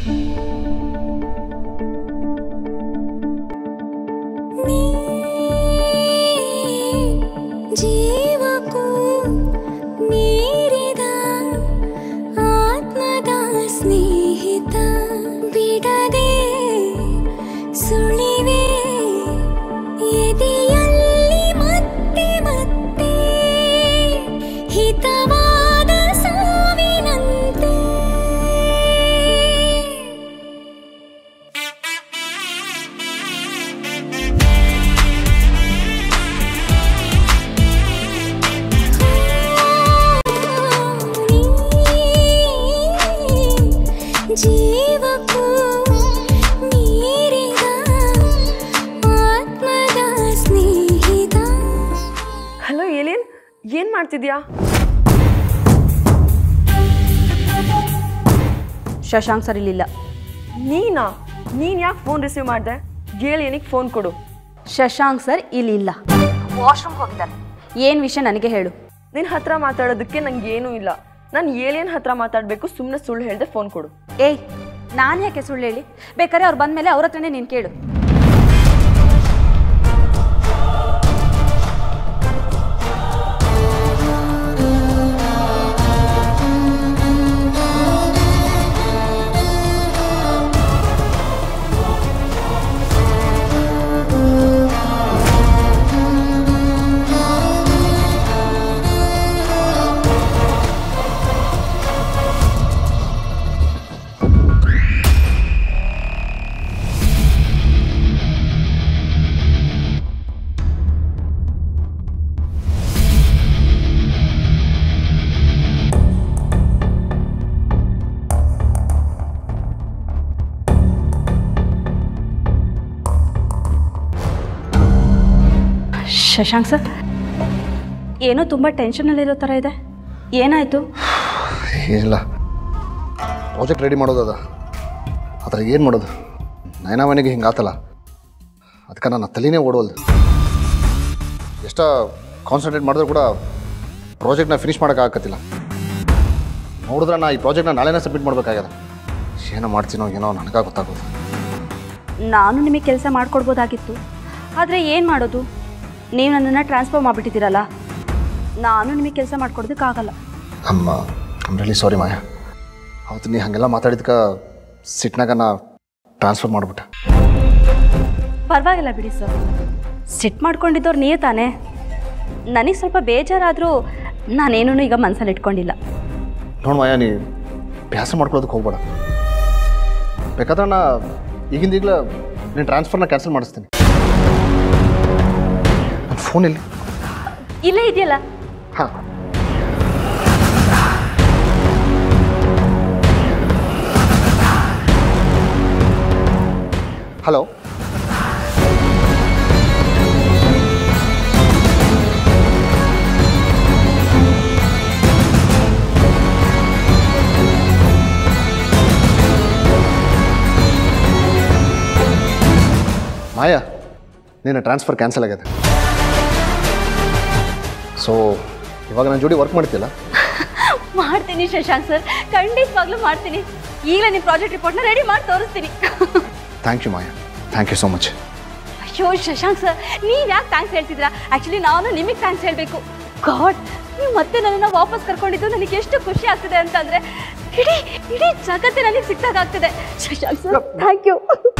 ನೀ ಜೀವಕ್ಕೂ ಮೀರಿದ ಆತ್ಮದ ಸ್ನೇಹಿತ ಬಿಡದೆ ಸುಳಿವೆ ಎದೆಯಲ್ಲಿ ಮತ್ತೆ ಮತ್ತೆ ಹಿತವಾದ ಸಾವಿನಂತೆ ಜೀವಕ್ಕೂ ಮೀರಿದ ಆತ್ಮದ ಸ್ನೇಹಿತ ಹಲೋ ಏಲಿಯನ್ ಏನ್ ಮಾಡ್ತಿದ್ಯಾ ಶಶಾಂಕ್ ಸರ್ ಇಲ್ಲಿಲ್ಲ ನೀನಾ ನೀನ್ ಯಾಕೆ ಫೋನ್ ರಿಸೀವ್ ಮಾಡ್ದೆ ಏಲಿಯನಿಗೆ ಫೋನ್ ಕೊಡು ಶಶಾಂಕ್ ಸರ್ ಇಲ್ಲಿಲ್ಲ ವಾಶ್ರೂಮ್ ಹೋಗಿದ್ದಾರೆ ಏನು ವಿಷಯ ನನಗೆ ಹೇಳು ನಿನ್ ಹತ್ರ ಮಾತಾಡೋದಕ್ಕೆ ನಂಗೆ ಏನೂ ಇಲ್ಲ ನಾನು ಏಲಿಯನ್ ಹತ್ರ ಮಾತಾಡಬೇಕು ಸುಮ್ಮನೆ ಸುಳ್ಳು ಹೇಳ್ದೆ ಫೋನ್ ಕೊಡು ಏಯ್ ನಾನು ಯಾಕೆ ಸುಳ್ಳು ಹೇಳಿ ಬೇಕಾದ್ರೆ ಅವ್ರು ಬಂದಮೇಲೆ ಅವ್ರ ಹತ್ರನೇ ನೀನು ಕೇಳು ಶಶಾಂಕ್ ಸರ್ ಏನೋ ತುಂಬ ಟೆನ್ಷನಲ್ಲಿರೋ ಥರ ಇದೆ ಏನಾಯಿತು ಏನಿಲ್ಲ ಪ್ರಾಜೆಕ್ಟ್ ರೆಡಿ ಮಾಡೋದದ ಅದ್ರ ಏನು ಮಾಡೋದು ನಯನ ಮನೆಗೆ ಹಿಂಗೆ ಆತಲ್ಲ ಅದಕ್ಕೆ ನನ್ನ ತಲೆನೇ ಓಡೋಲ್ದು ಎಷ್ಟ ಕಾನ್ಸಂಟ್ರೇಟ್ ಮಾಡಿದ್ರು ಕೂಡ ಪ್ರಾಜೆಕ್ಟ್ನ ಫಿನಿಷ್ ಮಾಡೋಕ್ಕಾಗತ್ತಿಲ್ಲ ನೋಡಿದ್ರೆ ನಾ ಈ ಪ್ರಾಜೆಕ್ಟ್ನ ನಾಳೆನೇ ಸಬ್ಮಿಟ್ ಮಾಡಬೇಕಾಗ್ಯದ ಏನೋ ಮಾಡ್ತೀನೋ ಏನೋ ನನಗೆ ಗೊತ್ತಾಗೋದು ನಾನು ನಿಮಗೆ ಕೆಲಸ ಮಾಡಿಕೊಡ್ಬೋದಾಗಿತ್ತು ಆದರೆ ಏನು ಮಾಡೋದು ನೀವು ನನ್ನನ್ನು ಟ್ರಾನ್ಸ್ಫರ್ ಮಾಡಿಬಿಟ್ಟಿದ್ದೀರಲ್ಲ ನಾನು ನಿಮಗೆ ಕೆಲಸ ಮಾಡ್ಕೊಡೋದಕ್ಕಾಗಲ್ಲ ಅಮ್ಮ ಐಮ್ ರಿಯಲಿ ಸಾರಿ ಮಾಯ ಅವತ್ತು ನೀ ಹಾಗೆಲ್ಲ ಮಾತಾಡಿದ್ಕೆ ಸಿಟ್ನಾಗ ನಾ ಟ್ರಾನ್ಸ್ಫರ್ ಮಾಡಿಬಿಟ್ಟೆ ಪರವಾಗಿಲ್ಲ ಬಿಡಿ ಸರ್ ಸಿಟ್ ಮಾಡ್ಕೊಂಡಿದ್ದವ್ರು ನೀವೇ ತಾನೇ ನನಗೆ ಸ್ವಲ್ಪ ಬೇಜಾರಾದರೂ ನಾನೇನೂ ಈಗ ಮನಸ್ಸಲ್ಲಿ ಇಟ್ಕೊಂಡಿಲ್ಲ ನೋಡು ಮಾಯ ನೀ ಅಭ್ಯಾಸ ಮಾಡ್ಕೊಳ್ಳೋದಕ್ಕೆ ಹೋಗ್ಬೇಡ ಬೇಕಾದ್ರೆ ನಾ ಈಗಿಂದ ಈಗಲೇ ನೀನು ಟ್ರಾನ್ಸ್ಫರ್ನ ಕ್ಯಾನ್ಸಲ್ ಮಾಡಿಸ್ತೀನಿ ನನ್ನ ಫೋನ್ ಇಲ್ಲಿ ಇಲ್ಲೇ ಇದೆಯಲ್ಲ ಹಾಂ ಹಲೋ ಮಾಯಾ ನಿನ್ನ ಟ್ರಾನ್ಸ್ಫರ್ ಕ್ಯಾನ್ಸಲ್ ಆಗಿದೆ ಸೊ ಇವಾಗ ನನ್ನ ಜೋಡಿ ವರ್ಕ್ ಮಾಡ್ತಿಲ್ಲ ಮಾಡ್ತೀನಿ ಶಶಾಂಕ್ ಸರ್ ಖಂಡಿತವಾಗ್ಲೂ ಮಾಡ್ತೀನಿ ಈಗಲೇ ನಿಮ್ಮ ಪ್ರಾಜೆಕ್ಟ್ ರಿಪೋರ್ಟ್ನ ರೆಡಿ ಮಾಡಿ ತೋರಿಸ್ತೀನಿ thank you Maya thank you so much ಅಯ್ಯೋ ಶಶಾಂಕ್ ಸರ್ ನೀವು ಯಾಕೆ ಥ್ಯಾಂಕ್ಸ್ ಹೇಳ್ತಿದ್ದೀರಾ ಆ್ಯಕ್ಚುಲಿ ನಾನು ನಿಮಗೆ ಥ್ಯಾಂಕ್ಸ್ ಹೇಳಬೇಕು ಗಾಡ್ ನೀವು ಮತ್ತೆ ನನ್ನನ್ನು ವಾಪಸ್ ಕರ್ಕೊಂಡಿದ್ದು ನನಗೆ ಎಷ್ಟು ಖುಷಿ ಆಗ್ತಿದೆ ಅಂತಂದರೆ ಇಡೀ ಇಡೀ ಜಗತ್ತೇ ನನಗೆ ಸಿಕ್ಕಾಗ್ತಿದೆ ಶಶಾಂಕ್ ಸರ್ ಥ್ಯಾಂಕ್ ಯು